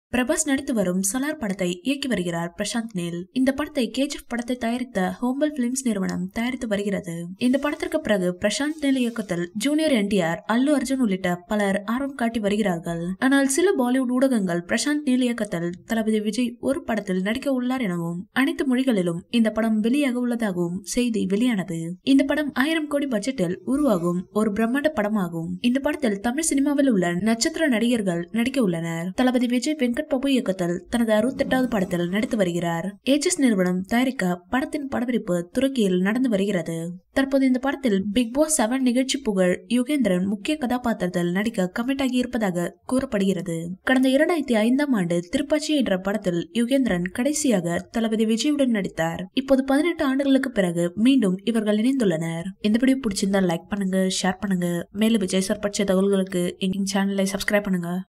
பிரபாஸ் நடித்து வரும் சலார் படத்தை இயக்கி வருகிறார் பிரசாந்த் நீல் இந்த படத்தை கேஜிஎஃப் படத்தை தயாரித்த ஹோம்பல் பிலிம்ஸ் நிறுவனம் தயாரித்து வருகிறது இந்த படத்திற்கு பிறகு பிரசாந்த் நீல் இயக்கத்தில் ஜூனியர் என்டிஆர் அல்லு அர்ஜுன் உள்ளிட்ட பலர் ஆர்வம் காட்டி வருகிறார்கள் ஆனால் சில பாலிவுட் ஊடகங்கள் பிரசாந்த் நீல் இயக்கத்தில் தளபதி விஜய் ஒரு படத்தில் நடிக்க உள்ளார் எனவும் அனைத்து மொழிகளிலும் இந்த படம் வெளியாக உள்ளதாகவும் செய்தி வெளியானது இந்த படம் ஆயிரம் கோடி பட்ஜெட்டில் உருவாகும் ஒரு பிரம்மாண்ட படமாகும் இந்த படத்தில் தமிழ் சினிமாவில் உள்ள நட்சத்திர நடிகர்கள் நடிக்க உள்ளனர் தளபதி விஜய் வெங்கட் பிரபு இயக்கத்தில் தனது அறுபத்தெட்டாவது படத்தில் நடித்து வருகிறார் ஏஜஸ் நிறுவனம் தயாரிக்க படத்தின் படப்பிடிப்பு துருக்கியில் நடந்து வருகிறது தற்போது இந்த படத்தில் பிக் பாஸ் செவன் நிகழ்ச்சி புகழ் யுகேந்திரன் முக்கிய கதாபாத்திரத்தில் நடிக்க கமிட் ஆகி இருப்பதாக கூறப்படுகிறது கடந்த இரண்டாயிரத்தி ஐந்தாம் ஆண்டு திருப்பாச்சி என்ற படத்தில் யுகேந்திரன் கடைசியாக தளபதி விஜயுடன் நடித்தார் இப்போது பதினெட்டு ஆண்டுகளுக்கு பிறகு மீண்டும் இவர்கள் இணைந்துள்ளனர் இந்த வீடியோ பிடிச்சிருந்தா லைக் பண்ணுங்க ஷேர் பண்ணுங்க மேலும் விஜய் சார் பற்றிய தகவல்களுக்கு எங்க சேனலை சப்ஸ்கிரைப் பண்ணுங்க